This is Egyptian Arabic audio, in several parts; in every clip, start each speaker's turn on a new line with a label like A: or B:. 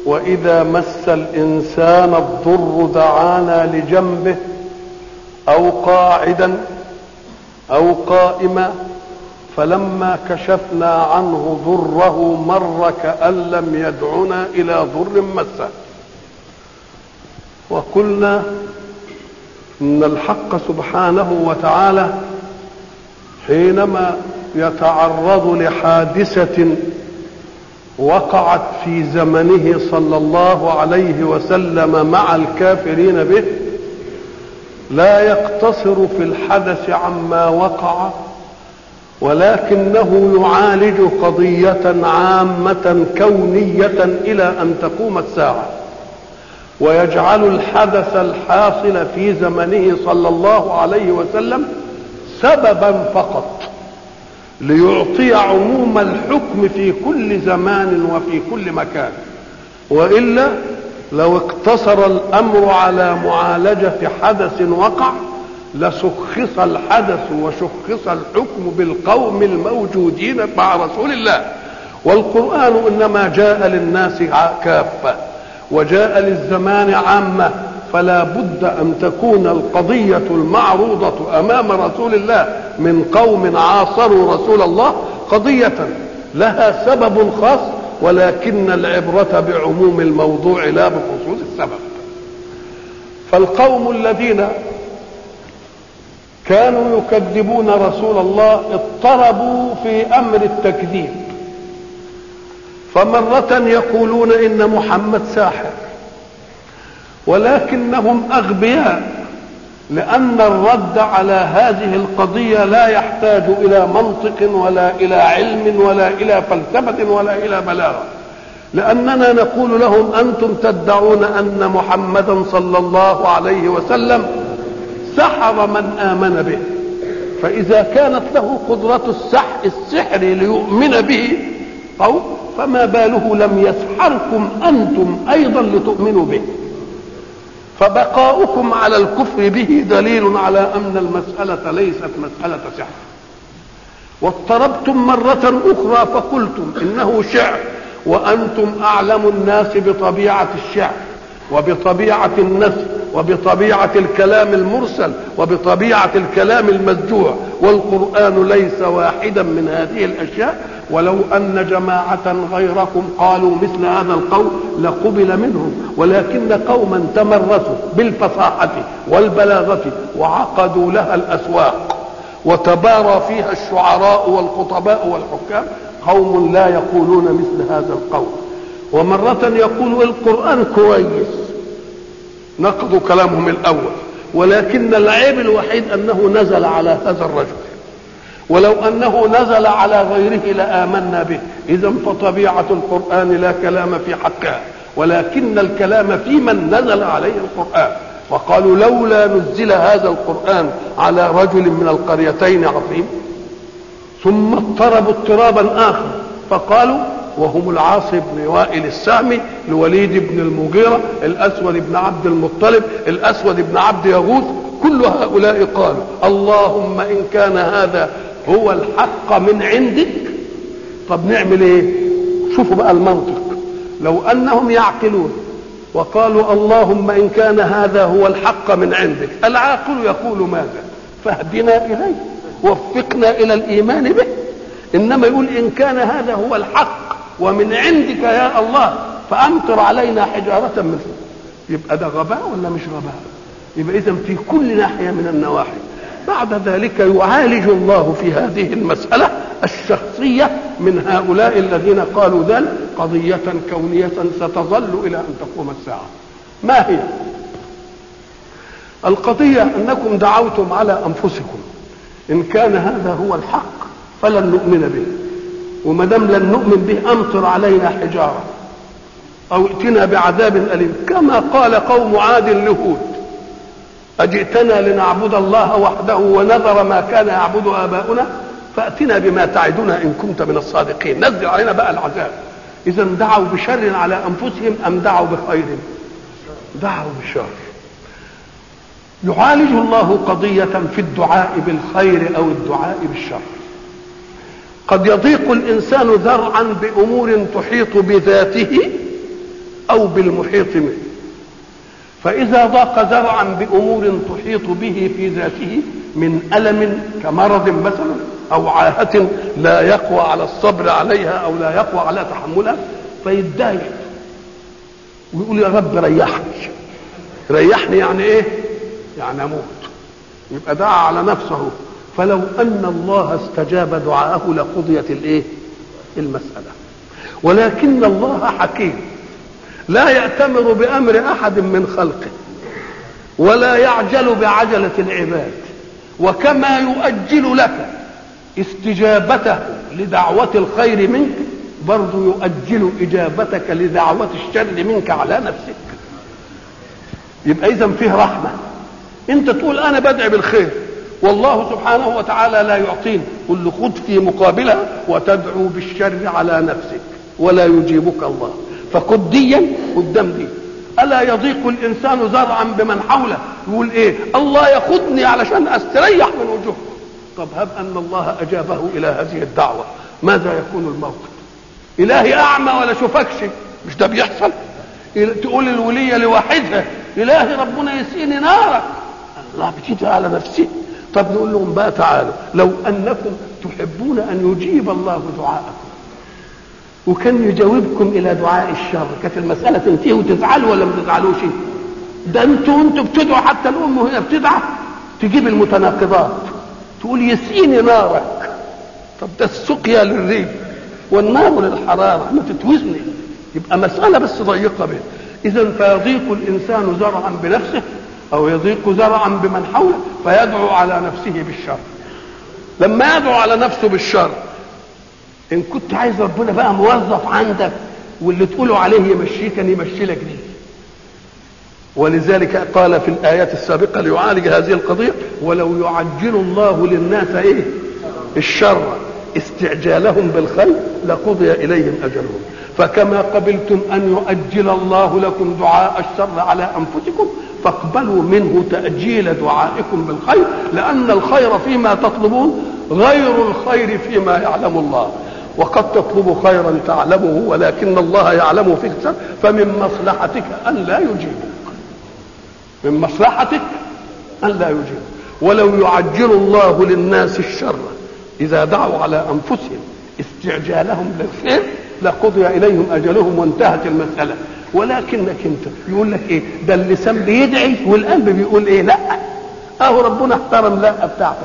A: واذا مس الانسان الضر دعانا لجنبه او قاعدا او قائما فلما كشفنا عنه ضره مر كان لم يدعنا الى ضر مسه وقلنا ان الحق سبحانه وتعالى حينما يتعرض لحادثه وقعت في زمنه صلى الله عليه وسلم مع الكافرين به لا يقتصر في الحدث عما وقع ولكنه يعالج قضيه عامه كونيه الى ان تقوم الساعه ويجعل الحدث الحاصل في زمنه صلى الله عليه وسلم سببا فقط ليعطي عموم الحكم في كل زمان وفي كل مكان والا لو اقتصر الامر على معالجه حدث وقع لشخص الحدث وشخص الحكم بالقوم الموجودين مع رسول الله والقران انما جاء للناس كافه وجاء للزمان عامه فلا بد ان تكون القضيه المعروضه امام رسول الله من قوم عاصروا رسول الله قضيه لها سبب خاص ولكن العبره بعموم الموضوع لا بخصوص السبب فالقوم الذين كانوا يكذبون رسول الله اضطربوا في امر التكذيب فمره يقولون ان محمد ساحر ولكنهم اغبياء لان الرد على هذه القضيه لا يحتاج الى منطق ولا الى علم ولا الى فلسفه ولا الى بلاغه لاننا نقول لهم انتم تدعون ان محمدا صلى الله عليه وسلم سحر من امن به فاذا كانت له قدره السحر السحر ليؤمن به قوم فما باله لم يسحركم انتم ايضا لتؤمنوا به فبقاؤكم على الكفر به دليل على ان المساله ليست مساله سحر واضطربتم مره اخرى فقلتم انه شعر وانتم اعلم الناس بطبيعه الشعر وبطبيعه النثر وبطبيعه الكلام المرسل وبطبيعه الكلام المسجوع والقران ليس واحدا من هذه الاشياء ولو ان جماعه غيركم قالوا مثل هذا القول لقبل منهم ولكن قوما تمرسوا بالفصاحه والبلاغه وعقدوا لها الاسواق وتبارى فيها الشعراء والخطباء والحكام قوم لا يقولون مثل هذا القول ومرة يقول القرآن كويس نقضوا كلامهم الأول ولكن العيب الوحيد أنه نزل على هذا الرجل ولو أنه نزل على غيره لآمنا به إذا فطبيعة القرآن لا كلام في حقها ولكن الكلام في من نزل عليه القرآن وقالوا لولا نزل هذا القرآن على رجل من القريتين عظيم ثم اضطربوا اضطرابا آخر فقالوا وهم العاص بن وائل السامي الوليد بن المغيرة الأسود بن عبد المطلب الأسود بن عبد يغوث كل هؤلاء قالوا اللهم إن كان هذا هو الحق من عندك طب نعمل ايه شوفوا بقى المنطق لو انهم يعقلون وقالوا اللهم ان كان هذا هو الحق من عندك العاقل يقول ماذا فاهدنا اليه وفقنا الى الايمان به انما يقول ان كان هذا هو الحق ومن عندك يا الله فامطر علينا حجاره مثله يبقى ده غباء ولا مش غباء يبقى اذا في كل ناحيه من النواحي بعد ذلك يعالج الله في هذه المسألة الشخصية من هؤلاء الذين قالوا ذلك قضية كونية ستظل إلى أن تقوم الساعة ما هي القضية أنكم دعوتم على أنفسكم إن كان هذا هو الحق فلن نؤمن به وما دام لن نؤمن به أمطر علينا حجارة أو ائتنا بعذاب أليم كما قال قوم عاد لهود أجئتنا لنعبد الله وحده ونذر ما كان يعبد آباؤنا فأتنا بما تعدنا إن كنت من الصادقين نزل علينا بقى العذاب إذا دعوا بشر على أنفسهم أم دعوا بخير دعوا بشر يعالج الله قضية في الدعاء بالخير أو الدعاء بالشر قد يضيق الإنسان ذرعا بأمور تحيط بذاته او بالمحيط منه فاذا ضاق ذرعا بامور تحيط به في ذاته من الم كمرض مثلا او عاهه لا يقوى على الصبر عليها او لا يقوى على تحملها فيتضايق ويقول يا رب ريحني ريحني يعني ايه يعني اموت يبقى دعا على نفسه فلو ان الله استجاب دعاءه لقضيت الايه المساله ولكن الله حكيم لا يأتمر بأمر أحد من خلقه ولا يعجل بعجلة العباد وكما يؤجل لك استجابته لدعوة الخير منك برضو يؤجل إجابتك لدعوة الشر منك على نفسك يبقى إذا فيه رحمة أنت تقول أنا بدعي بالخير والله سبحانه وتعالى لا يعطيني قل له خذ في مقابلها وتدعو بالشر على نفسك ولا يجيبك الله فخد ديا قدام دي الا يضيق الانسان زرعا بمن حوله يقول ايه الله ياخذني علشان استريح من وجوهكم طب هب ان الله اجابه الى هذه الدعوه ماذا يكون الموقف الهي اعمى ولا شوفكش مش ده بيحصل تقول الولية لواحدها إلهي ربنا يسقيني نارك الله بتيجي على نفسه طب نقول لهم بقى تعالوا لو أنكم تحبون أن يجيب الله دعاءكم وكان يجاوبكم الى دعاء الشر كانت المساله تنتهي وتزعلوا ولا ما تزعلوش ده انتوا انتوا بتدعوا حتى الام وهي بتدعى تجيب المتناقضات تقول يسقيني نارك طب ده السقيا للريح والنار للحراره ما تتوزني يبقى مساله بس ضيقه به اذا فيضيق الانسان زرعا بنفسه او يضيق زرعا بمن حوله فيدعو على نفسه بالشر لما يدعو على نفسه بالشر ان كنت عايز ربنا بقى موظف عندك واللي تقوله عليه يمشيه كان يمشي لك دي ولذلك قال في الايات السابقه ليعالج هذه القضيه ولو يعجل الله للناس ايه الشر استعجالهم بالخير لقضي اليهم اجلهم فكما قبلتم ان يؤجل الله لكم دعاء الشر على انفسكم فاقبلوا منه تاجيل دعائكم بالخير لان الخير فيما تطلبون غير الخير فيما يعلم الله وقد تطلب خيرا تعلمه ولكن الله يعلم فيك الشر فمن مصلحتك ان لا يجيبك من مصلحتك ان لا يجيبك ولو يعجل الله للناس الشر اذا دعوا على انفسهم استعجالهم للخير لقضي اليهم اجلهم وانتهت المساله ولكنك انت يقول لك ايه ده اللسان بيدعي والقلب بيقول ايه لا اهو ربنا احترم لا بتاعتك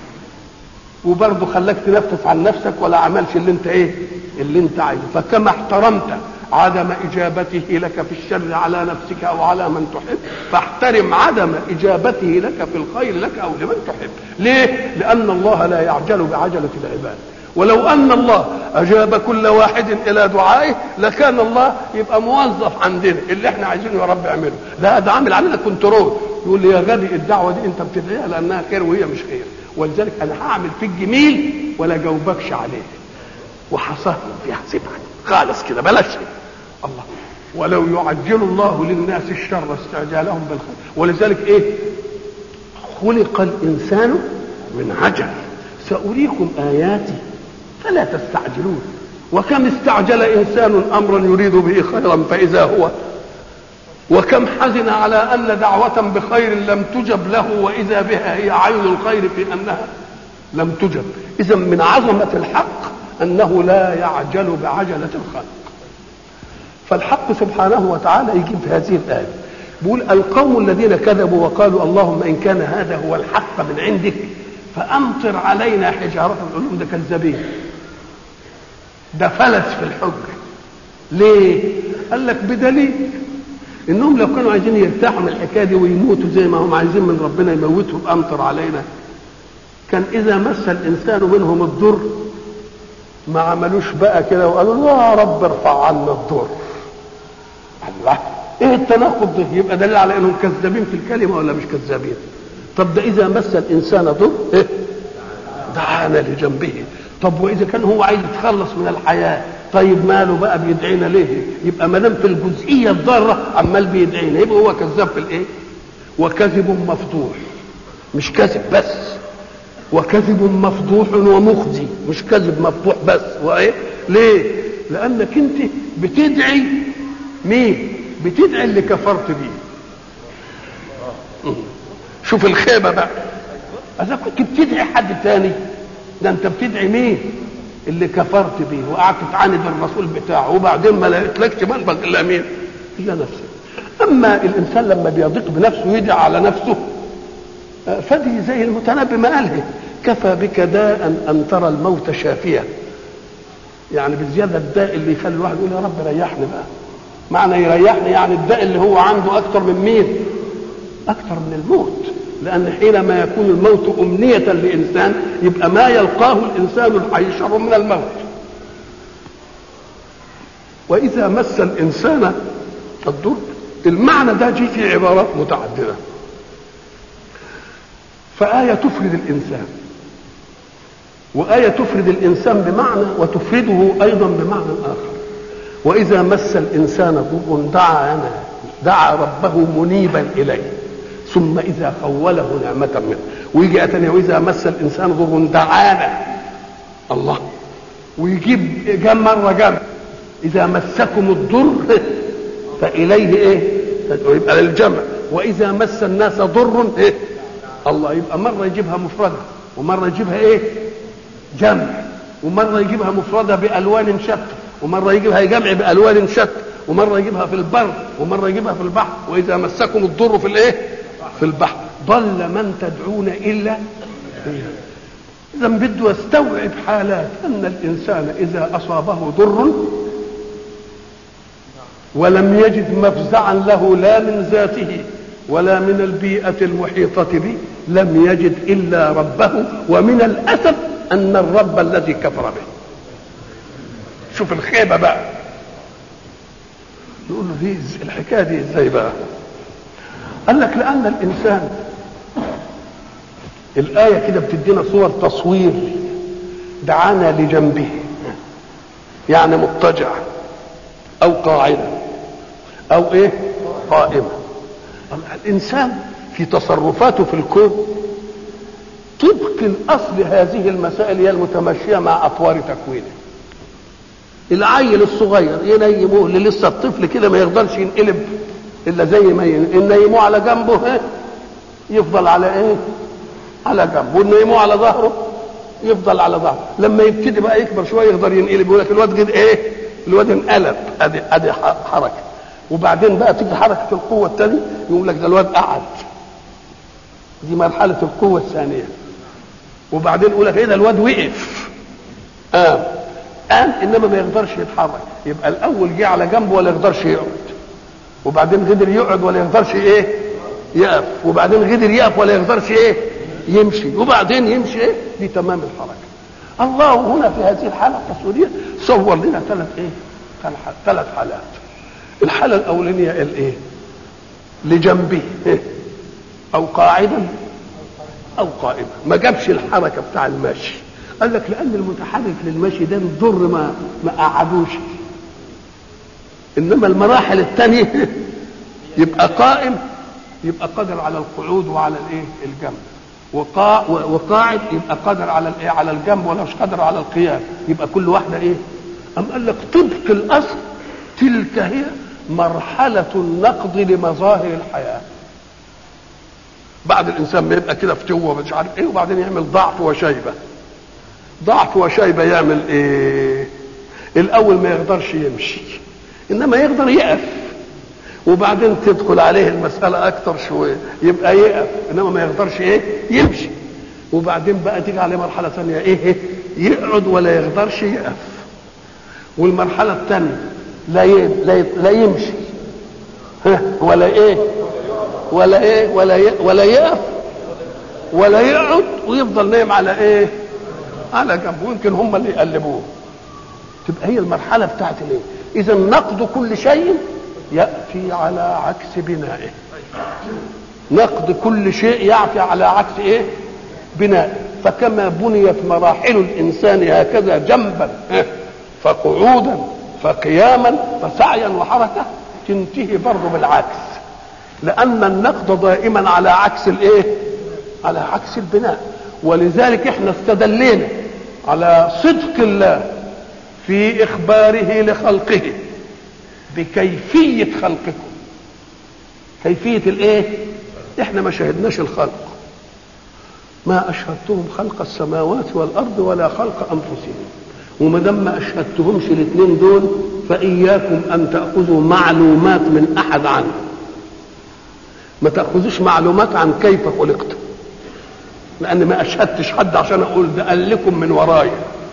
A: وبرضه خلاك تنفس عن نفسك ولا عملش اللي انت ايه اللي انت عايزه فكما احترمت عدم اجابته لك في الشر على نفسك او على من تحب فاحترم عدم اجابته لك في الخير لك او لمن تحب ليه لان الله لا يعجل بعجله العباد ولو ان الله اجاب كل واحد الى دعائه لكان الله يبقى موظف عندنا اللي احنا عايزينه يا رب اعمله لا ده عامل علينا كنترول يقول لي يا غبي الدعوه دي انت بتدعيها لانها خير وهي مش خير ولذلك انا هعمل فيك جميل ولا جاوبكش عليه وحصهن فيها سيبها خالص كده بلاش الله ولو يعجل الله للناس الشر استعجالهم بالخير ولذلك ايه خلق الانسان من عجل ساريكم اياتي فلا تستعجلون وكم استعجل انسان امرا يريد به خيرا فاذا هو وكم حزن على ان دعوه بخير لم تجب له واذا بها هي عين الخير في انها لم تجب اذا من عظمه الحق انه لا يعجل بعجله الخلق فالحق سبحانه وتعالى يجيب في هذه الايه بيقول القوم الذين كذبوا وقالوا اللهم ان كان هذا هو الحق من عندك فامطر علينا حجاره نقول لهم ده كذابين ده فلس في الحجه ليه؟ قال لك بدليل انهم لو كانوا عايزين يرتاحوا من الحكايه دي ويموتوا زي ما هم عايزين من ربنا يموتهم امطر علينا كان اذا مس الانسان منهم الضر ما عملوش بقى كده وقالوا يا رب ارفع عنا الضر الله ايه التناقض ده يبقى دليل على انهم كذابين في الكلمه ولا مش كذابين طب ده اذا مس الانسان ضر ايه دعانا لجنبه طب واذا كان هو عايز يتخلص من الحياه طيب ماله بقى بيدعينا ليه يبقى ما دام في الجزئيه الضاره عمال بيدعينا يبقى هو كذاب في الايه وكذب مفضوح مش كذب بس وكذب مفضوح ومخزي مش كذب مفضوح بس وايه ليه لانك انت بتدعي مين بتدعي اللي كفرت بيه شوف الخيبة بقى إذا كنت بتدعي حد تاني ده أنت بتدعي مين؟ اللي كفرت بيه وقعدت تعاند الرسول بتاعه وبعدين ما لقيتلكش منبغ إلا مين؟ إلا نفسك. أما الإنسان لما بيضيق بنفسه ويدعي على نفسه فدي زي المتنبي ما قالها كفى بك داء أن ترى الموت شافيا يعني بزيادة الداء اللي يخلي الواحد يقول يا رب ريحني بقى معنى يريحني يعني الداء اللي هو عنده أكثر من مين؟ أكثر من الموت لأن حينما يكون الموت أمنية لإنسان يبقى ما يلقاه الإنسان الحي شر من الموت وإذا مس الإنسان الضر المعنى ده جه في عبارات متعددة فآية تفرد الإنسان وآية تفرد الإنسان بمعنى وتفرده أيضا بمعنى آخر وإذا مس الإنسان ضر دعا دعا ربه منيبا إليه ثم إذا خوله نعمة منه ويجي أتني وإذا مس الإنسان ضر دعانا الله ويجيب جم مرة جم إذا مسكم الضر فإليه إيه؟ يبقى للجمع وإذا مس الناس ضر إيه؟ الله يبقى مرة يجيبها مفردة ومرة يجيبها إيه؟ جمع ومرة يجيبها مفردة بألوان شتى ومرة يجيبها جمع بألوان شتى ومرة يجيبها في البر ومرة يجيبها في البحر وإذا مسكم الضر في الإيه؟ في البحر ضل من تدعون إلا إذا بده يستوعب حالات أن الإنسان إذا أصابه ضر ولم يجد مفزعا له لا من ذاته ولا من البيئة المحيطة به لم يجد إلا ربه ومن الأسف أن الرب الذي كفر به شوف الخيبة بقى نقول له دي الحكاية دي ازاي بقى قال لك لأن الإنسان الآية كده بتدينا صور تصوير دعانا لجنبه يعني مضطجع أو قاعدا أو إيه قائما الإنسان في تصرفاته في الكون طبق الأصل هذه المسائل هي المتمشية مع أطوار تكوينه العيل الصغير ينيموه اللي لسه الطفل كده ما يقدرش ينقلب الا زي ما ينيموه على جنبه ايه يفضل على ايه على جنبه ونيموه على ظهره يفضل على ظهره لما يبتدي بقى يكبر شويه يقدر ينقلب يقول لك الواد قد ايه الواد انقلب ادي ادي حركه وبعدين بقى تيجي حركه القوه الثانيه يقول لك ده الواد قعد دي مرحله القوه الثانيه وبعدين يقول لك ايه ده الواد وقف قام قام انما ما يقدرش يتحرك يبقى الاول جه على جنبه ولا يقدرش يقعد وبعدين قدر يقعد ولا يقدرش ايه يقف وبعدين قدر يقف ولا يقدرش ايه يمشي وبعدين يمشي ايه دي تمام الحركه الله هنا في هذه الحاله التصويريه صور لنا ثلاث ايه ثلاث حالات الحاله الاولانيه الايه لجنبه إيه؟ او قاعدا او قائما ما جابش الحركه بتاع المشي قال لك لان المتحرك للمشي ده الضر ما ما قعدوش انما المراحل الثانيه يبقى قائم يبقى قادر على القعود وعلى الايه الجنب وقا وقاعد يبقى قادر على الايه على الجنب ولا مش قادر على القيام يبقى كل واحده ايه ام قال لك طبق الاصل تلك هي مرحله النقض لمظاهر الحياه بعد الانسان ما يبقى كده فتوه مش عارف ايه وبعدين يعمل ضعف وشيبه ضعف وشيبه يعمل ايه الاول ما يقدرش يمشي انما يقدر يقف وبعدين تدخل عليه المسألة أكتر شوية يبقى يقف إنما ما يقدرش إيه يمشي وبعدين بقى تيجي عليه مرحلة ثانية إيه, إيه يقعد ولا يقدرش يقف والمرحلة الثانية لا ي... لا, ي... لا يمشي ها ولا إيه ولا إيه ولا ي... ولا يقف ولا يقعد ويفضل نايم على إيه على جنبه ويمكن هم اللي يقلبوه تبقى هي المرحلة بتاعت الإيه إذا نقد كل شيء يأتي على عكس بنائه نقد كل شيء يأتي على عكس ايه بنائه فكما بنيت مراحل الانسان هكذا جنبا فقعودا فقياما فسعيا وحركه تنتهي برضه بالعكس لان النقد دائما على عكس الايه على عكس البناء ولذلك احنا استدلينا على صدق الله في اخباره لخلقه بكيفيه خلقكم كيفيه الايه احنا ما شاهدناش الخلق ما اشهدتهم خلق السماوات والارض ولا خلق انفسهم وما دام ما اشهدتهمش الاثنين دول فاياكم ان تاخذوا معلومات من احد عنه ما تاخذوش معلومات عن كيف خلقتم لان ما اشهدتش حد عشان اقول ده قال لكم من ورايا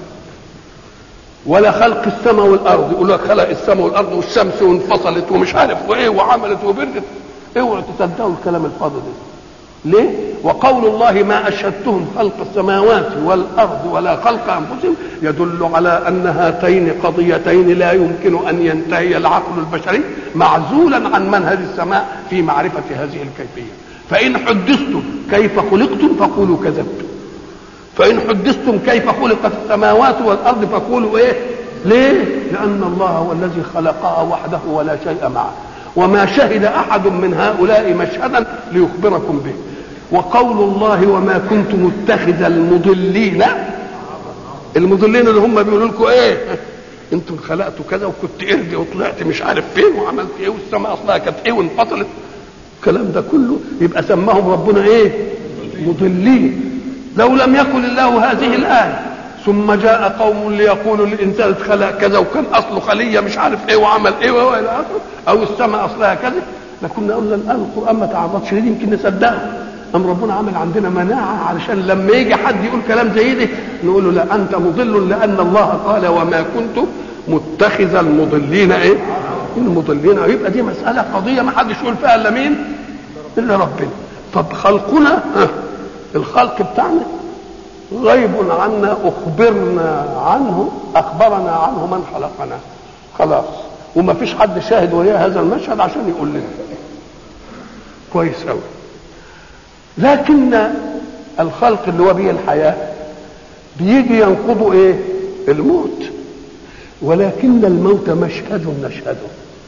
A: ولا خلق السماء والارض يقول لك خلق السماء والارض والشمس وانفصلت ومش عارف وايه وعملت وبردت اوعوا تصدقوا الكلام الفاضي ده ليه؟ وقول الله ما اشهدتهم خلق السماوات والارض ولا خلق انفسهم يدل على ان هاتين قضيتين لا يمكن ان ينتهي العقل البشري معزولا عن منهج السماء في معرفه هذه الكيفيه فان حدثتم كيف خلقتم فقولوا كذبتم فان حدثتم كيف خلقت السماوات والارض فقولوا ايه ليه لان الله هو الذي خلقها وحده ولا شيء معه وما شهد احد من هؤلاء مشهدا ليخبركم به وقول الله وما كنت متخذ المضلين المضلين اللي هم بيقولوا لكم ايه انتم خلقتوا كذا وكنت قرد وطلعت مش عارف فين وعملت ايه والسماء اصلها كانت ايه وانفصلت الكلام ده كله يبقى سماهم ربنا ايه مضلين لو لم يكن الله هذه الايه ثم جاء قوم ليقولوا الانسان اتخلق كذا وكان اصله خليه مش عارف ايه وعمل ايه والى اخره او السماء اصلها كذا لكنا قلنا الان القران ما تعرضش ليه يمكن نصدقه ام ربنا عمل عندنا مناعه علشان لما يجي حد يقول كلام زي ده نقول له لا انت مضل لان الله قال وما كنت متخذ المضلين ايه المضلين يبقى دي مساله قضيه ما حدش يقول فيها الا مين الا ربنا طب خلقنا ها الخلق بتاعنا غيب عنا اخبرنا عنه اخبرنا عنه من خلقنا خلاص وما فيش حد شاهد وياه هذا المشهد عشان يقول لنا كويس قوي لكن الخلق اللي هو به الحياه بيجي ينقضه ايه الموت ولكن الموت مشهد نشهده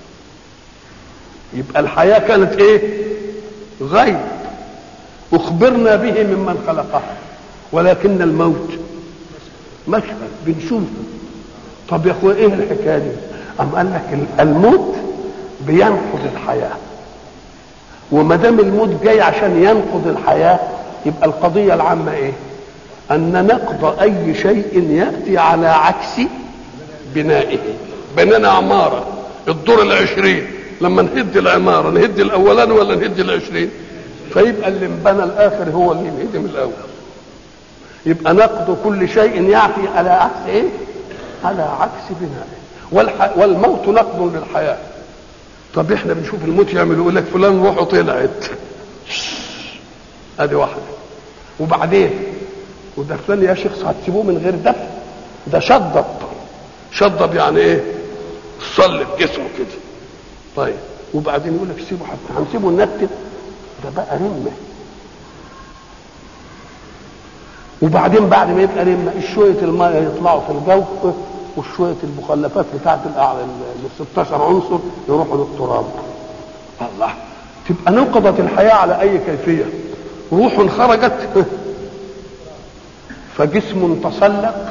A: يبقى الحياه كانت ايه غيب اخبرنا به ممن خلقها ولكن الموت مشهد بنشوفه طب يا اخويا ايه الحكايه دي ام قال لك الموت بينقض الحياه وما دام الموت جاي عشان ينقض الحياه يبقى القضيه العامه ايه ان نقض اي شيء ياتي على عكس بنائه بنينا عماره الدور العشرين لما نهد العماره نهد الاولاني ولا نهد العشرين فيبقى اللي انبنى الاخر هو اللي انهدم الاول يبقى نقض كل شيء يعفي على عكس ايه على عكس بنائه والح... والموت نقض للحياه طب احنا بنشوف الموت يعمل يقول لك فلان روحه طلعت ادي واحده وبعدين وده فلان يا شيخ هتسيبوه من غير دفن ده شضب شضب يعني ايه صلب جسمه كده طيب وبعدين يقول لك سيبه حتى هنسيبه ننتن ده بقى رمه وبعدين بعد ما يبقى رمه شويه الميه يطلعوا في الجو وشويه المخلفات بتاعت ال 16 عنصر يروحوا للتراب الله تبقى نقضت الحياه على اي كيفيه روح خرجت فجسم تصلب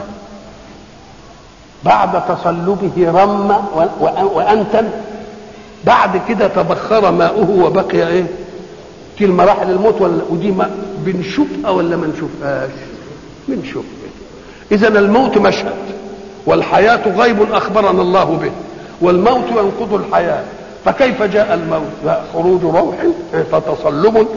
A: بعد تصلبه رم وانتن بعد كده تبخر ماؤه وبقي ايه دي المراحل الموت ولا ودي ما بنشوفها ولا ما نشوفهاش بنشوفها اذا الموت مشهد والحياة غيب أخبرنا الله به والموت ينقض الحياة فكيف جاء الموت خروج روح فتصلب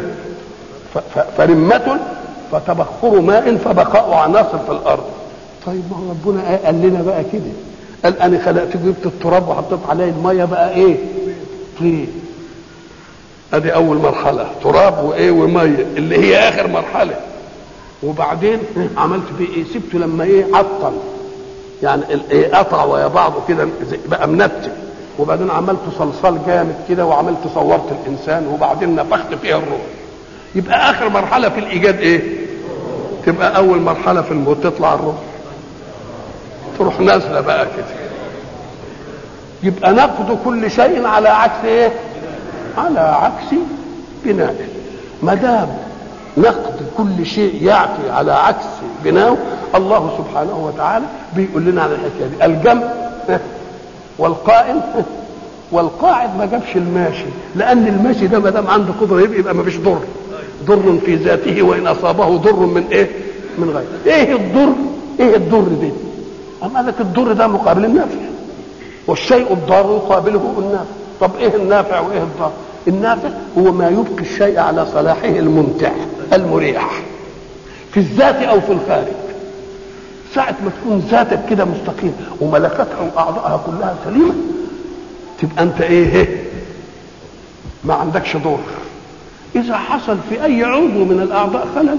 A: فرمة فتبخر ماء فبقاء عناصر في الأرض طيب ما هو ربنا قال لنا بقى كده قال أنا خلقت جبت التراب وحطيت عليه المية بقى إيه طين ادي اول مرحله تراب وايه وميه اللي هي اخر مرحله وبعدين عملت فيه ايه سبته لما ايه عطل يعني ايه قطع ويا بعضه كده بقى منتن وبعدين عملت صلصال جامد كده وعملت صورت الانسان وبعدين نفخت فيها الروح يبقى اخر مرحله في الايجاد ايه تبقى اول مرحله في الموت تطلع الروح تروح نازله بقى كده يبقى نقض كل شيء على عكس ايه على عكس بنائه ما دام نقد كل شيء يعفي على عكس بناؤه الله سبحانه وتعالى بيقول لنا على الحكايه دي الجمع والقائم والقاعد ما جابش الماشي لان الماشي ده ما دام عنده قدره يبقى, يبقى ما فيش ضر ضر في ذاته وان اصابه ضر من ايه من غيره ايه الضر ايه الضر دي اما لك الضر ده مقابل النافع والشيء الضار يقابله النافع طب ايه النافع وايه الضار النافع هو ما يبقي الشيء على صلاحه الممتع المريح في الذات او في الخارج ساعة ما تكون ذاتك كده مستقيم وملكتها واعضائها كلها سليمة تبقى انت ايه ما عندكش ضر اذا حصل في اي عضو من الاعضاء خلل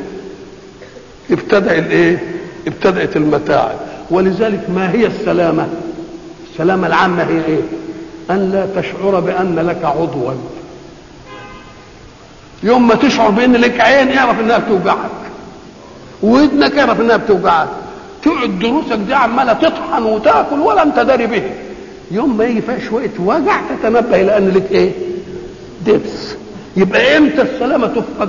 A: ابتدأ الايه ابتدأت المتاعب ولذلك ما هي السلامة السلامة العامة هي ايه ان لا تشعر بان لك عضوا يوم ما تشعر بان لك عين اعرف انها بتوجعك ودنك اعرف انها بتوجعك تقعد دروسك دي عماله تطحن وتاكل ولا انت داري به يوم ما يجي فيها شويه وجع تتنبه الى ان لك ايه دبس يبقى امتى السلامه تفقد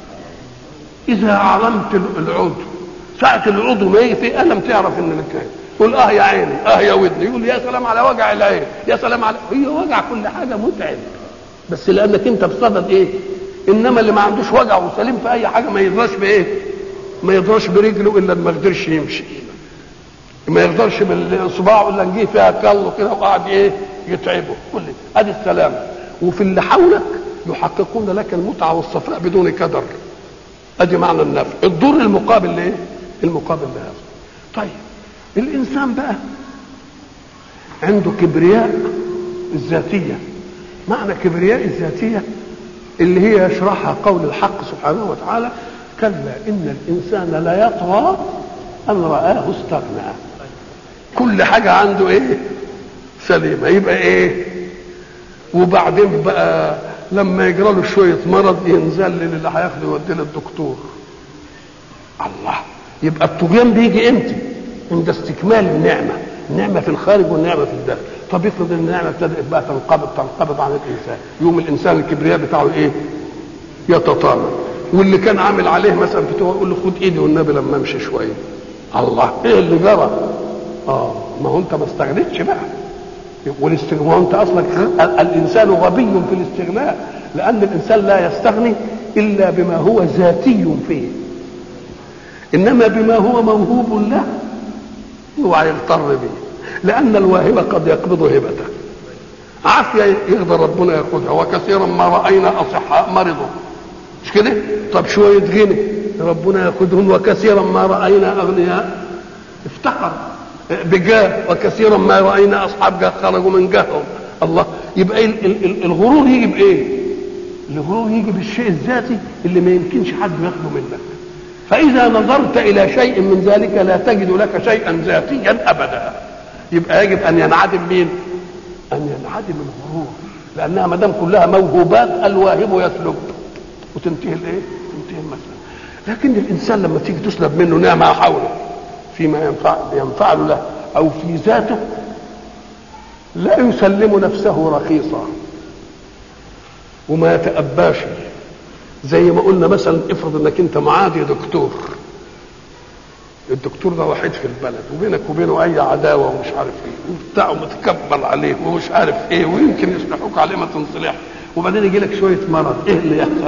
A: اذا علمت العضو ساعة العضو ما يجي فيه ألم تعرف إن لك عين قول اه يا عيني اه يا ودني يقول يا سلام على وجع العين يا سلام على هي وجع كل حاجة متعب بس لأنك أنت بصدد إيه إنما اللي ما عندوش وجع وسليم في أي حاجة ما يدراش بإيه ما يقدرش برجله الا ما قدرش يمشي ما يقدرش باصبعه الا نجيه فيها كله كده وقعد ايه يتعبه كل ادي السلامه وفي اللي حولك يحققون لك المتعه والصفاء بدون كدر ادي معنى النفع الضر المقابل لايه المقابل لهذا طيب الانسان بقى عنده كبرياء الذاتيه معنى كبرياء الذاتيه اللي هي يشرحها قول الحق سبحانه وتعالى كلا ان الانسان لا يطغى ان رآه استغنى كل حاجة عنده ايه سليمة يبقى ايه وبعدين بقى لما يجرى له شوية مرض ينزل اللي هياخده يوديه للدكتور الله يبقى الطغيان بيجي امتى عند استكمال النعمة النعمة في الخارج والنعمة في الداخل طب افرض النعمة ابتدأت بقى تنقبض تنقبض عن الإنسان يوم الإنسان الكبرياء بتاعه إيه؟ يتطامن واللي كان عامل عليه مثلا فتوى يقول له خد ايدي والنبي لما امشي شويه الله ايه اللي جرى اه ما هو انت ما استغنيتش بقى والاستغناء انت اصلا الانسان غبي في الاستغناء لان الانسان لا يستغني الا بما هو ذاتي فيه انما بما هو موهوب له اوعى يغتر به لان الواهب قد يقبض هبته عافيه يقدر ربنا ياخذها وكثيرا ما راينا اصحاء مرضوا مش كده طب شويه غنى ربنا ياخذهم وكثيرا ما راينا اغنياء افتقر بجاه وكثيرا ما راينا اصحاب جاه خرجوا من جاههم الله يبقى الغرور يجي بايه الغرور يجي بالشيء الذاتي اللي ما يمكنش حد ياخده منك فاذا نظرت الى شيء من ذلك لا تجد لك شيئا ذاتيا ابدا يبقى يجب ان ينعدم مين ان ينعدم الغرور لانها ما دام كلها موهوبات الواهب يسلب وتنتهي الايه تنتهي المساله لكن الانسان لما تيجي تسلب منه نعمه حوله فيما ينفع ينفع له او في ذاته لا يسلم نفسه رخيصا وما يتأباش زي ما قلنا مثلا افرض انك انت معادي دكتور الدكتور ده وحيد في البلد وبينك وبينه اي عداوه ومش عارف ايه وبتاع متكبر عليه ومش عارف ايه ويمكن يصلحوك عليه ما تنصلح وبعدين يجي لك شويه مرض ايه اللي يحصل؟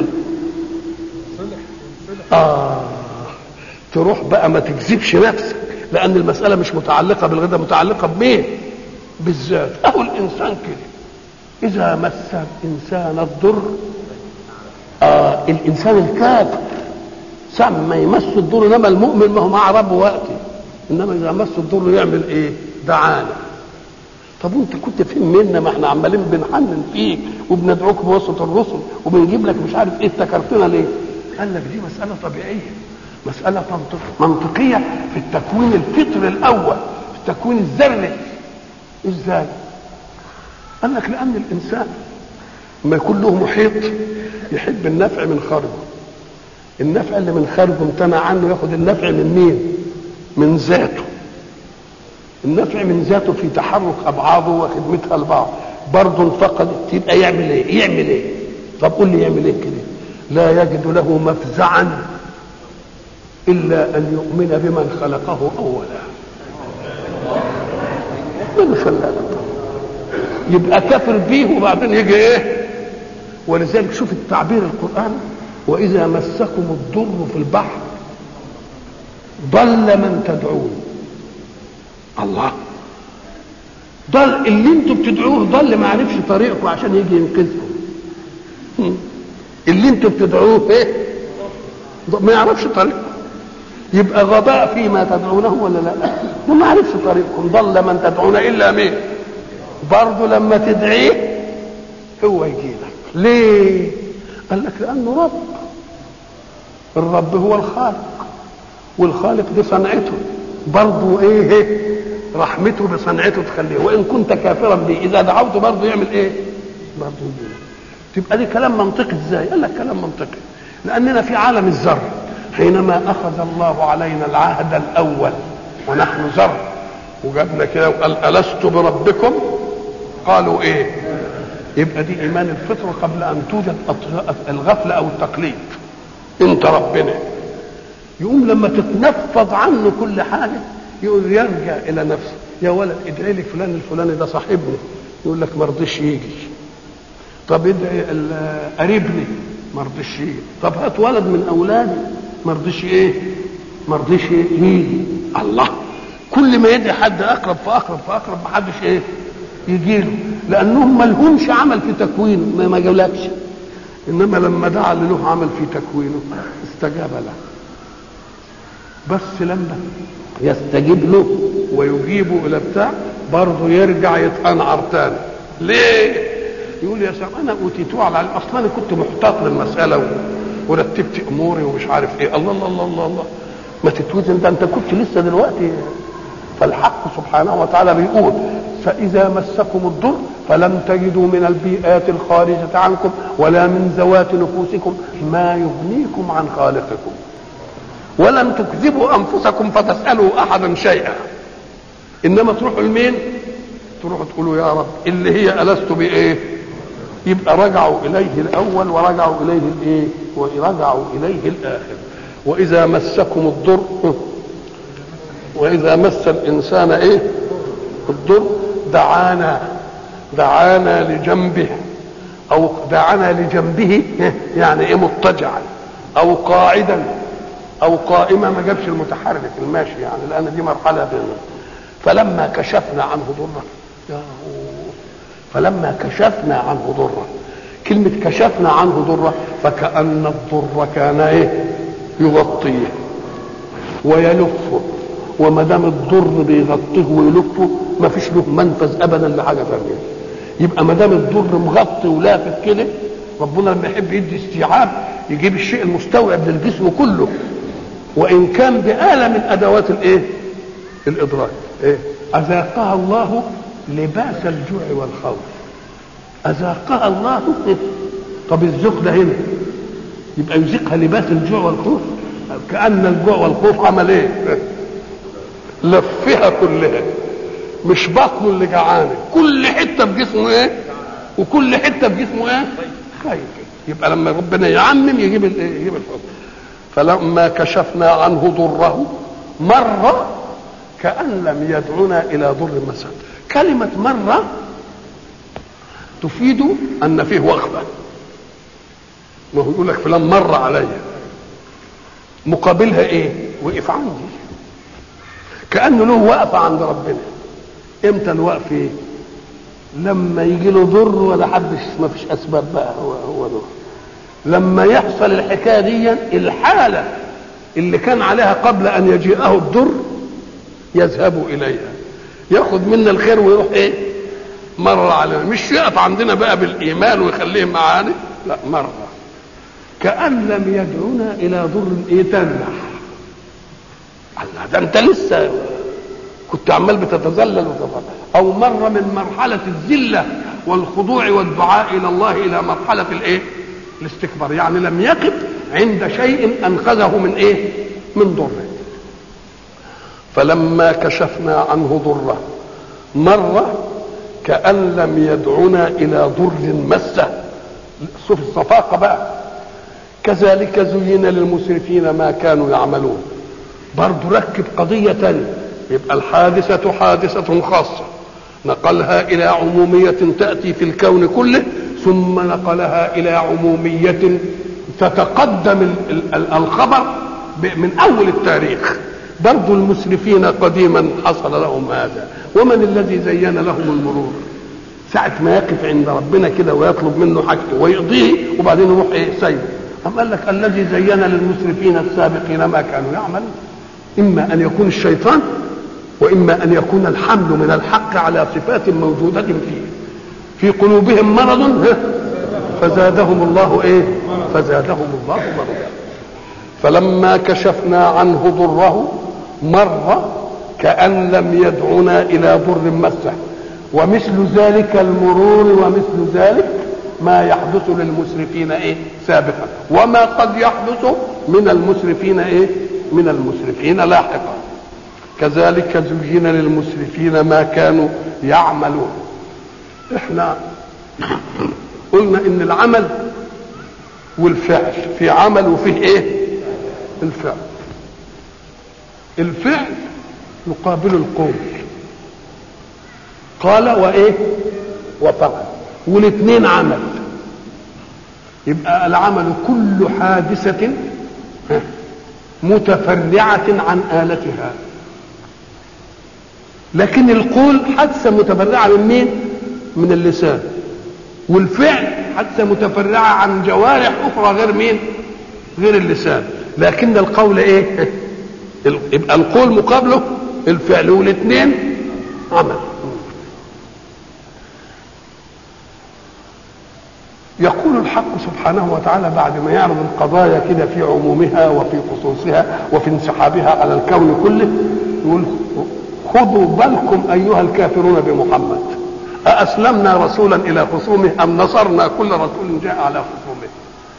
A: اه تروح بقى ما تكذبش نفسك لان المساله مش متعلقه بالغدا متعلقه بمين؟ بالذات اهو الانسان كده اذا مس الانسان الضر آه الانسان الكافر ساعة ما يمس الضر انما المؤمن ما هو مع ربه وقتي انما اذا مس الضر يعمل ايه؟ دعانا طب وانت كنت فين منا ما احنا عمالين بنحنن فيك وبندعوك بواسطه الرسل وبنجيب لك مش عارف ايه افتكرتنا ليه؟ قال لك دي مساله طبيعيه مساله منطقيه في التكوين الفطري الاول في التكوين الذري ازاي؟ قال لك لان الانسان لما يكون له محيط يحب النفع من خارجه النفع اللي من خارجه امتنع عنه ياخد النفع من مين؟ من ذاته النفع من ذاته في تحرك ابعاضه وخدمتها لبعض برضه انفقدت يبقى يعمل ايه؟ يعمل ايه؟ طب قول لي يعمل ايه كده؟ لا يجد له مفزعا الا ان يؤمن بمن خلقه اولا من خلقه يبقى كافر بيه وبعدين يجي ايه ولذلك شوف التعبير القرآني وإذا مسكم الضر في البحر ضل من تدعون الله ضل اللي انتوا بتدعوه ضل ما عرفش طريقكم عشان يجي ينقذكم اللي انتوا بتدعوه ايه ما يعرفش طريقكم يبقى غباء فيما تدعونه ولا لا وما عرفش طريقكم ضل من تدعون الا مين برضه لما تدعيه هو يجي لك ليه قال لك لانه رب الرب هو الخالق والخالق دي صنعته برضه ايه رحمته بصنعته تخليه وان كنت كافرا به اذا دعوته برضه يعمل ايه برضه يجي تبقى دي كلام منطقي ازاي قال لك كلام منطقي لاننا في عالم الذر حينما اخذ الله علينا العهد الاول ونحن ذر وجابنا كده وقال الست بربكم قالوا ايه يبقى دي ايمان الفطره قبل ان توجد الغفله او التقليد انت ربنا يقوم لما تتنفض عنه كل حاجه يقول يرجع الى نفسه يا ولد ادعي لي فلان الفلاني ده صاحبني يقول لك ما رضيش يجي طب ادعي قريبني ما رضيش يجي طب هات ولد من اولادي ما رضيش ايه ما رضيش يجي الله كل ما يدعي حد اقرب فاقرب فاقرب ما حدش ايه يجي له لانهم ما لهمش عمل في تكوينه ما, ما جابلكش انما لما دعا اللي له عمل في تكوينه استجاب له بس لما يستجيب له ويجيبه الى بتاع برضه يرجع يتقنعر تاني ليه؟ يقول يا سلام انا اوتيتوه على العلم اصلا انا كنت محتاط للمساله و... ورتبت اموري ومش عارف ايه الله الله الله الله, الله. ما تتوزن ده انت كنت لسه دلوقتي فالحق سبحانه وتعالى بيقول فإذا مسكم الضر فلم تجدوا من البيئات الخارجة عنكم ولا من ذوات نفوسكم ما يغنيكم عن خالقكم ولم تكذبوا أنفسكم فتسألوا أحدا شيئا إنما تروحوا لمين؟ تروحوا تقولوا يا رب اللي هي ألست بإيه؟ يبقى رجعوا إليه الأول ورجعوا إليه الإيه؟ ورجعوا إليه الآخر وإذا مسكم الضر وإذا مس الإنسان إيه؟ الضر دعانا دعانا لجنبه او دعانا لجنبه يعني ايه مضطجعا او قاعدا او قائما ما جابش المتحرك الماشي يعني لان دي مرحله بيننا فلما كشفنا عنه ضره يا فلما كشفنا عنه ضره كلمة كشفنا عنه ضره فكأن الضر كان ايه يغطيه ويلفه وما دام الضر بيغطيه ويلفه ما فيش له منفذ ابدا لحاجه ثانيه يبقى ما دام الضر مغطي ولافت كده ربنا لما يحب يدي استيعاب يجيب الشيء المستوعب للجسم كله وان كان بآلة من ادوات الايه الادراك ايه اذاقها الله لباس الجوع والخوف اذاقها الله طب الذوق ده هنا يبقى يذيقها لباس الجوع والخوف كأن الجوع والخوف عمل ايه لفها كلها مش بطنه اللي جعانه كل حته في جسمه ايه وكل حته في جسمه ايه خايف يبقى لما ربنا يعمم يجيب الايه يجيب الحكم فلما كشفنا عنه ضره مر كأن لم يدعنا إلى ضر مسد كلمة مرة تفيد أن فيه وقفة ما هو يقول لك فلان مر عليا مقابلها ايه وقف عندي كانه له وقفه عند ربنا امتى الوقف ايه لما يجي له ضر ولا حدش ما فيش اسباب بقى هو هو ضر لما يحصل الحكايه دي الحاله اللي كان عليها قبل ان يجيئه الضر يذهب اليها ياخذ منا الخير ويروح ايه مر علينا مش يقف عندنا بقى بالايمان ويخليه معانا لا مره كأن لم يدعونا إلى ضر إيه تنح الله ده أنت لسه كنت عمال بتتذلل وتفضل أو مر من مرحلة الذلة والخضوع والدعاء إلى الله إلى مرحلة الإيه؟ الاستكبار يعني لم يقف عند شيء أنقذه من إيه؟ من ضره فلما كشفنا عنه ضره مر كأن لم يدعنا إلى ضر مسه شوف الصفاقة بقى كذلك زين للمسرفين ما كانوا يعملون برضو ركب قضية تانية يبقى الحادثة حادثة خاصة نقلها الى عموميه تاتي في الكون كله ثم نقلها الى عموميه تتقدم الخبر من اول التاريخ برضو المسرفين قديما حصل لهم هذا ومن الذي زين لهم المرور ساعة ما يقف عند ربنا كده ويطلب منه حاجته ويقضيه وبعدين يروح ايه سايبه أم قال لك الذي زين للمسرفين السابقين ما كانوا يعملون إما أن يكون الشيطان وإما أن يكون الحمل من الحق على صفات موجودة فيه في قلوبهم مرض فزادهم الله ايه فزادهم الله مرضا فلما كشفنا عنه ضره مر كأن لم يدعنا إلى ضر مسه ومثل ذلك المرور ومثل ذلك ما يحدث للمسرفين ايه سابقا وما قد يحدث من المسرفين ايه من المسرفين لاحقا كذلك زين للمسرفين ما كانوا يعملون احنا قلنا ان العمل والفعل في عمل وفيه ايه الفعل الفعل يقابل القول قال وايه وفعل والاثنين عمل يبقى العمل كل حادثة متفرعة عن آلتها لكن القول حادثة متفرعة من مين؟ من اللسان والفعل حادثة متفرعة عن جوارح أخرى غير مين؟ غير اللسان لكن القول ايه؟ يبقى القول مقابله الفعل والاثنين عمل يقول الحق سبحانه وتعالى بعد ما يعرض القضايا كده في عمومها وفي خصوصها وفي انسحابها على الكون كله يقول خذوا بالكم ايها الكافرون بمحمد أأسلمنا رسولا إلى خصومه أم نصرنا كل رسول جاء على خصومه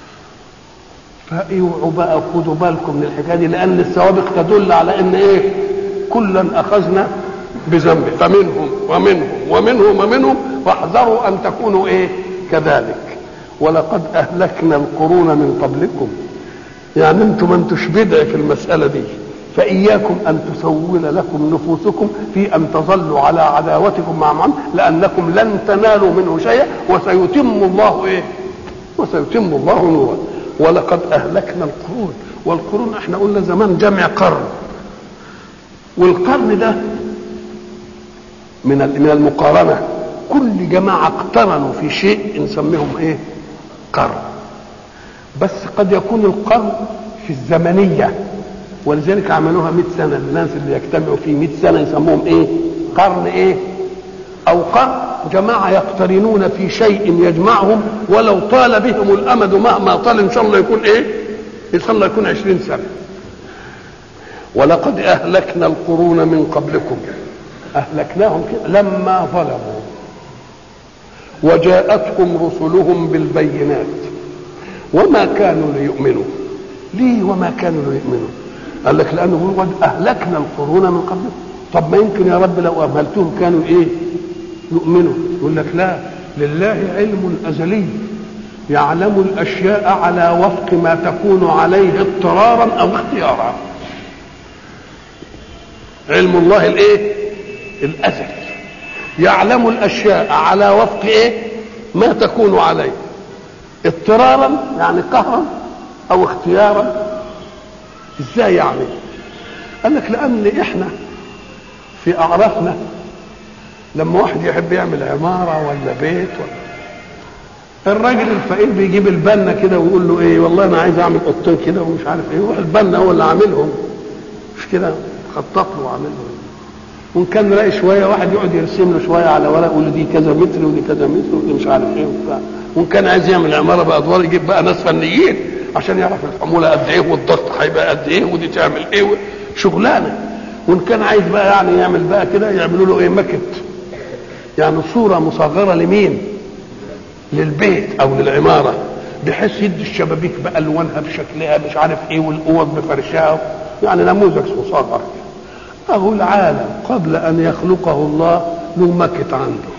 A: فاوعوا بقى خدوا بالكم من الحكايه دي لان السوابق تدل على ان ايه كلا اخذنا بذنبه فمنهم ومنهم ومنهم ومنهم واحذروا ان تكونوا ايه كذلك ولقد اهلكنا القرون من قبلكم يعني انتم ما انتوش بدع في المساله دي فاياكم ان تسول لكم نفوسكم في ان تظلوا على عداوتكم مع من لانكم لن تنالوا منه شيئا وسيتم الله ايه وسيتم الله نوره ولقد اهلكنا القرون والقرون احنا قلنا زمان جمع قرن والقرن ده من من المقارنه كل جماعه اقترنوا في شيء نسميهم ايه قرن بس قد يكون القرن في الزمنيه ولذلك عملوها 100 سنه الناس اللي يجتمعوا في 100 سنه يسموهم ايه قرن ايه او قرن جماعة يقترنون في شيء يجمعهم ولو طال بهم الأمد مهما طال إن شاء الله يكون إيه؟ إن شاء الله يكون عشرين سنة ولقد أهلكنا القرون من قبلكم أهلكناهم كده لما ظلموا وجاءتهم رسلهم بالبينات وما كانوا ليؤمنوا ليه وما كانوا ليؤمنوا قال لك لأنه قد أهلكنا القرون من قبلكم طب ما يمكن يا رب لو أهملتهم كانوا إيه يؤمنوا يقول لك لا لله علم أزلي يعلم الأشياء على وفق ما تكون عليه اضطرارا أو اختيارا علم الله الايه الازلي يعلم الاشياء على وفق ايه ما تكون عليه اضطرارا يعني قهرا او اختيارا ازاي يعني قال لك لان احنا في اعرافنا لما واحد يحب يعمل عماره ولا بيت ولا الراجل الفقير بيجيب البنا كده ويقول له ايه والله انا عايز اعمل اوضتين كده ومش عارف ايه يروح البنا هو اللي عاملهم مش كده خطط له وعامل له وان كان راي شويه واحد يقعد يرسم له شويه على ورق يقول له دي كذا متر ودي كذا متر ودي مش عارف ايه وبتاع وان كان عايز يعمل عماره بادوار يجيب بقى ناس فنيين عشان يعرف الحموله قد ايه والضغط هيبقى قد ايه ودي تعمل ايه شغلانه وان كان عايز بقى يعني يعمل بقى كده يعملوا له ايه مكت يعني صوره مصغره لمين؟ للبيت او للعماره بحيث يدي الشبابيك بالوانها بشكلها مش عارف ايه والاوض بفرشها يعني نموذج مصغر اهو العالم قبل ان يخلقه الله له مكت عنده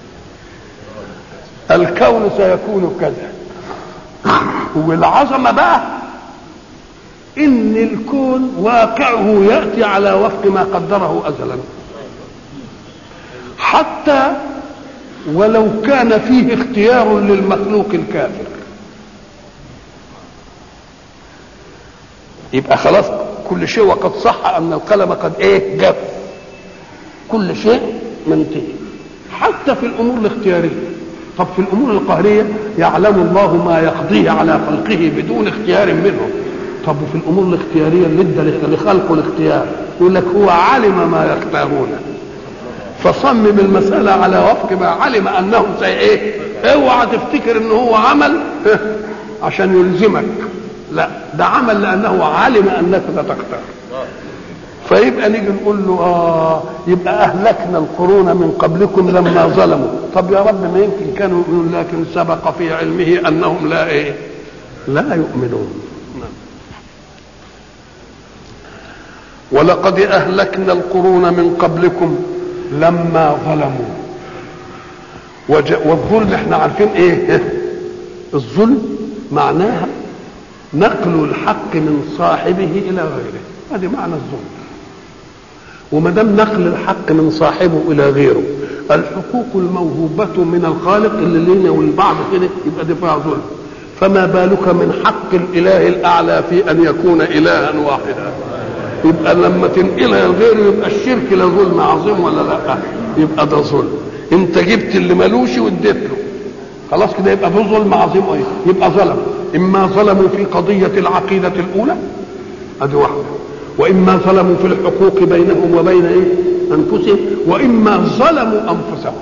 A: الكون سيكون كذا والعظمه بقى ان الكون واقعه ياتي على وفق ما قدره ازلا حتى ولو كان فيه اختيار للمخلوق الكافر يبقى خلاص كل شيء وقد صح ان القلم قد ايه جف كل شيء منتهي حتى في الامور الاختياريه طب في الامور القهريه يعلم الله ما يقضيه على خلقه بدون اختيار منهم طب وفي الامور الاختياريه اللي ادى لخلقه الاختيار يقول لك هو علم ما يختارونه فصمم المسألة على وفق ما علم أنه سي إيه اوعى تفتكر إن هو عمل عشان يلزمك لا ده عمل لأنه علم أنك ستختار فيبقى نيجي نقول له آه يبقى أهلكنا القرون من قبلكم لما ظلموا طب يا رب ما يمكن كانوا يؤمنون لكن سبق في علمه أنهم لا إيه لا يؤمنون ولقد أهلكنا القرون من قبلكم لما ظلموا وج... والظلم احنا عارفين ايه الظلم معناها نقل الحق من صاحبه الى غيره هذه معنى الظلم وما دام نقل الحق من صاحبه الى غيره الحقوق الموهوبة من الخالق اللي لنا والبعض كده يبقى دي فيها ظلم فما بالك من حق الاله الاعلى في ان يكون الها واحدا يبقى لما تنقلها لغيره يبقى الشرك لا ظلم عظيم ولا لا يبقى ده ظلم انت جبت اللي ملوش واديت له خلاص كده يبقى ده ظلم عظيم ايه يبقى ظلم اما ظلموا في قضيه العقيده الاولى ادي واحده واما ظلموا في الحقوق بينهم وبين ايه انفسهم واما ظلموا انفسهم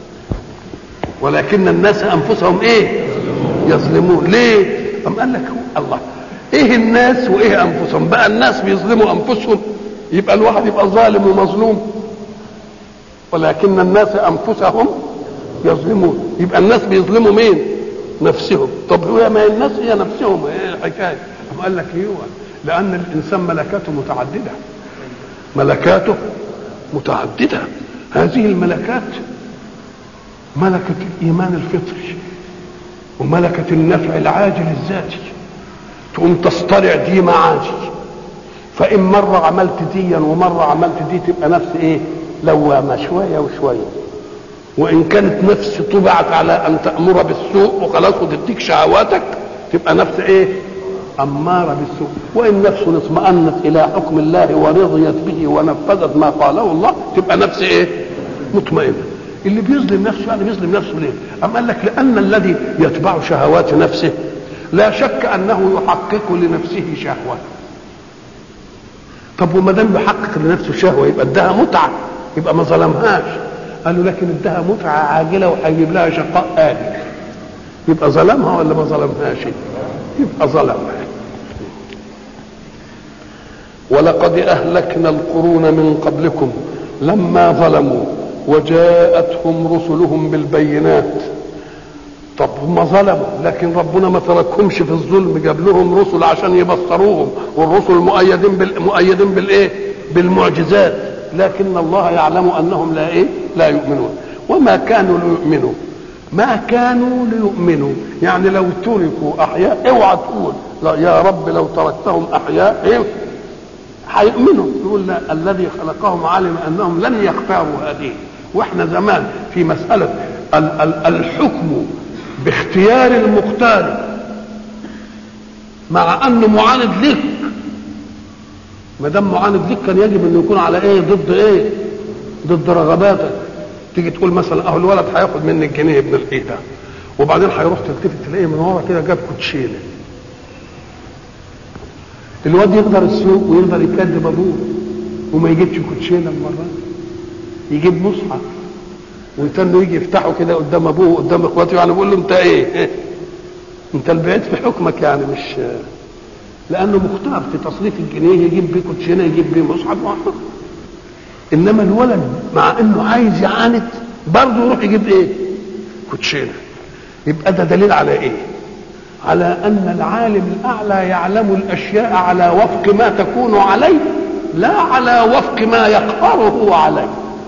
A: ولكن الناس انفسهم ايه يظلمون ليه ام قال لك الله ايه الناس وايه انفسهم بقى الناس بيظلموا انفسهم يبقى الواحد يبقى ظالم ومظلوم ولكن الناس انفسهم يظلمون يبقى الناس بيظلموا مين نفسهم طب هو ما الناس هي نفسهم ايه الحكايه قال لك ايوه لان الانسان ملكاته متعدده ملكاته متعدده هذه الملكات ملكه الايمان الفطري وملكه النفع العاجل الذاتي تقوم تصطرع دي مع دي فإن مرة عملت ديا ومرة عملت دي تبقى نفس إيه؟ لوامة شوية وشوية وإن كانت نفس طبعت على أن تأمر بالسوء وخلاص وتديك شهواتك تبقى نفس إيه؟ أمارة بالسوء وإن نفس اطمأنت إلى حكم الله ورضيت به ونفذت ما قاله الله تبقى نفس إيه؟ مطمئنة اللي بيظلم نفسه يعني بيظلم نفسه ليه؟ أم قال لك لأن الذي يتبع شهوات نفسه لا شك انه يحقق لنفسه شهوه طب وما دام يحقق لنفسه شهوه يبقى اداها متعه يبقى ما ظلمهاش قالوا لكن اداها متعه عاجله وهيجيب لها شقاء آجل يبقى ظلمها ولا ما ظلمهاش يبقى ظلمها ولقد اهلكنا القرون من قبلكم لما ظلموا وجاءتهم رسلهم بالبينات طب هم ظلموا لكن ربنا ما تركهمش في الظلم جاب لهم رسل عشان يبصروهم والرسل مؤيدين بال... مؤيدين بالايه بالمعجزات لكن الله يعلم انهم لا ايه لا يؤمنون وما كانوا ليؤمنوا ما كانوا ليؤمنوا يعني لو تركوا احياء اوعى تقول لا يا رب لو تركتهم احياء ايه هيؤمنوا يقول لا الذي خلقهم علم انهم لن يختاروا هذه واحنا زمان في مساله ال- ال- الحكم باختيار المختار مع انه معاند لك ما دام معاند لك كان يجب انه يكون على ايه ضد ايه ضد رغباتك تيجي تقول مثلا اهو الولد هياخد مني الجنيه ابن الايه ده وبعدين هيروح تلتفت تلاقيه من ورا كده جاب كوتشينه الواد يقدر السوق ويقدر يكذب ابوه وما يجيبش كوتشينه المره يجيب مصحف ويتنه يجي يفتحه كده قدام ابوه وقدام اخواته يعني بيقول له انت ايه؟ انت البعيد في حكمك يعني مش لانه مختار في تصريف الجنيه يجيب بيه كوتشينه يجيب بيه مصحف وحفظ انما الولد مع انه عايز يعاند برضه يروح يجيب ايه؟ كوتشينه يبقى ده دليل على ايه؟ على ان العالم الاعلى يعلم الاشياء على وفق ما تكون عليه لا على وفق ما يقهره عليه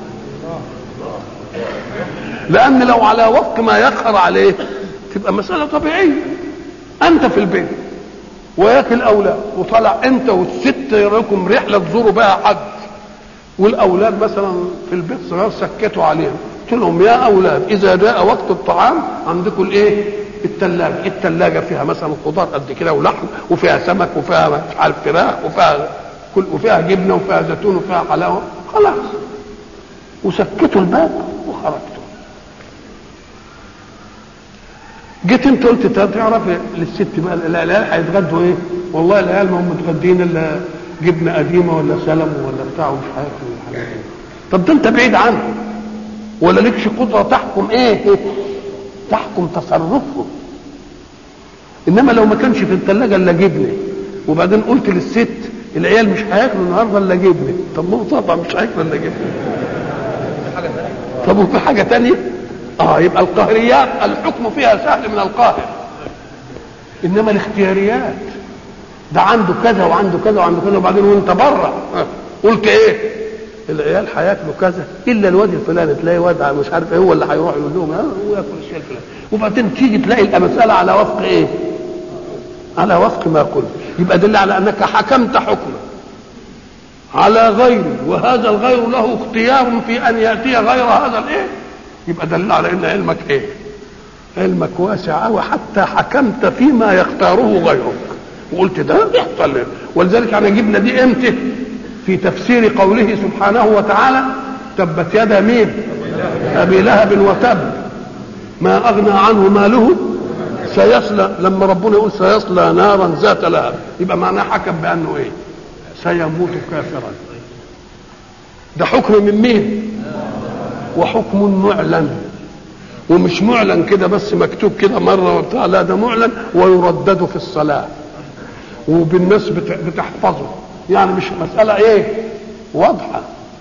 A: لان لو على وفق ما يقهر عليه تبقى مساله طبيعيه انت في البيت وياك الاولاد وطلع انت والست لكم رحله تزوروا بها حد والاولاد مثلا في البيت صغار سكتوا عليهم قلت لهم يا اولاد اذا جاء وقت الطعام عندكم الايه الثلاجه الثلاجه فيها مثلا خضار قد كده ولحم وفيها سمك وفيها مش عارف فراخ وفيها كل وفيها جبنه وفيها زيتون وفيها حلاوه خلاص وسكتوا الباب وخرجتوا جيت انت قلت تعرف للست بقى العيال هيتغدوا ايه؟ والله العيال ما هم متغدين الا جبنه قديمه ولا سلم ولا بتاع ومش عارف الحاجات دي طب ده انت بعيد عنه ولا لكش قدره تحكم ايه؟ تحكم تصرفه انما لو ما كانش في الثلاجه الا جبنه وبعدين قلت للست العيال مش هياكلوا النهارده الا جبنه طب ما هو طبعا مش هياكلوا الا جبنه طب وفي حاجه تانية اه يبقى القهريات الحكم فيها سهل من القاهر انما الاختياريات ده عنده كذا وعنده كذا وعنده كذا وبعدين وانت بره قلت ايه العيال هياكلوا كذا الا الواد الفلاني تلاقي واد مش عارف ايه هو اللي هيروح يقول لهم ها هو ياكل الشيء الفلاني وبعدين تيجي تلاقي المساله على وفق ايه؟ على وفق ما قلت يبقى دل على انك حكمت حكما على غيره وهذا الغير له اختيار في ان ياتي غير هذا الايه؟ يبقى دل على ان علمك ايه؟ علمك واسع قوي حتى حكمت فيما يختاره غيرك وقلت ده يحصل ولذلك احنا جبنا دي امتى؟ في تفسير قوله سبحانه وتعالى تبت يدا مين ابي لهب وتب ما اغنى عنه ماله سيصلى لما ربنا يقول سيصلى نارا ذات لهب يبقى معناه حكم بانه ايه سيموت كافرا ده حكم من مين وحكم معلن ومش معلن كده بس مكتوب كده مره وبتاع لا ده معلن ويردد في الصلاه وبالناس بتحفظه يعني مش مسألة ايه واضحة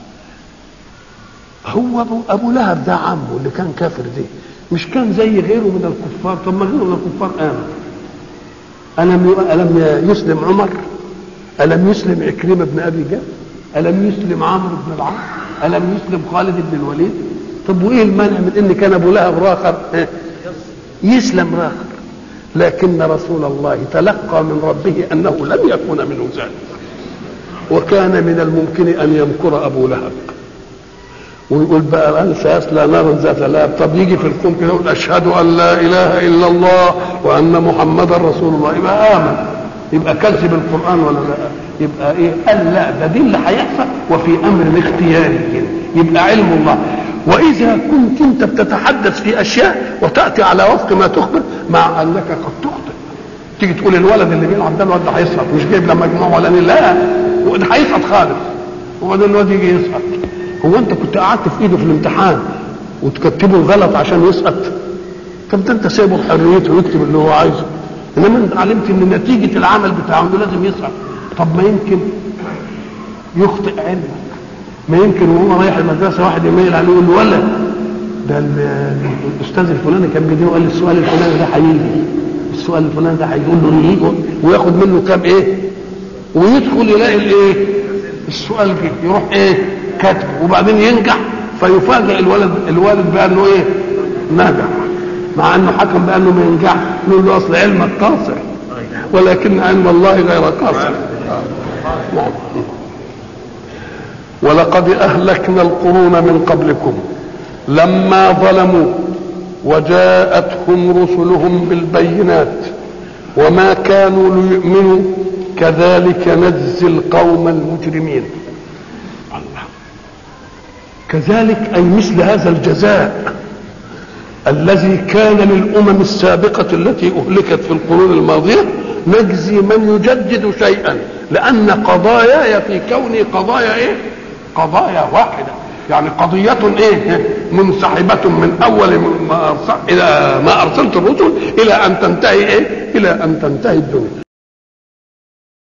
A: هو أبو, أبو لهب ده عمه اللي كان كافر دي مش كان زي غيره من الكفار طب ما غيره من الكفار آمن ألم ألم يسلم عمر ألم يسلم عكرمة بن أبي جهل ألم يسلم عمرو بن العاص ألم يسلم خالد بن الوليد طب وإيه المانع من إن كان أبو لهب راخر يسلم راخر لكن رسول الله تلقى من ربه أنه لم يكون منه ذلك وكان من الممكن ان يمكر ابو لهب ويقول بقى انا سيصلى نارا ذات لهب طب يجي في القوم كده يقول اشهد ان لا اله الا الله وان محمدا رسول الله يبقى امن يبقى كذب القران ولا لا يبقى ايه قال لا ده دي اللي هيحصل وفي امر اختياري كده يبقى علم الله واذا كنت انت بتتحدث في اشياء وتاتي على وفق ما تخبر مع انك قد تخطئ تيجي تقول الولد اللي بيلعب ده الواد ده هيسقط مش جايب له مجموع ولا لا ده هيسقط خالص وبعدين الواد يجي يسقط هو انت كنت قعدت في ايده في الامتحان وتكتبه غلط عشان يسقط طب ده انت سايبه بحريته ويكتب اللي هو عايزه انما انت علمت ان نتيجه العمل بتاعه انه لازم يسقط طب ما يمكن يخطئ علمك ما يمكن وهو رايح المدرسه واحد يميل عليه يقول له ولا ده الاستاذ الفلاني كان بيديه وقال لي السؤال الفلاني ده هيجي السؤال الفلاني ده هيقول له يجي وياخد منه كام ايه ويدخل يلاقي الايه السؤال جه يروح ايه كاتبه وبعدين ينجح فيفاجئ الولد الوالد بانه ايه نجح مع انه حكم بانه ما ينجحش نقول له اصل علمك قاصر ولكن علم الله غير قاصر نعم ولقد اهلكنا القرون من قبلكم لما ظلموا وجاءتهم رسلهم بالبينات وما كانوا ليؤمنوا كذلك نجزي القوم المجرمين الله كذلك اي مثل هذا الجزاء الذي كان للامم السابقه التي اهلكت في القرون الماضيه نجزي من يجدد شيئا لان قضاياي في كوني قضايا ايه قضايا واحده يعني قضية ايه منسحبة من اول ما أرسل الى ما ارسلت الرسل الى ان تنتهي ايه الى ان تنتهي الدنيا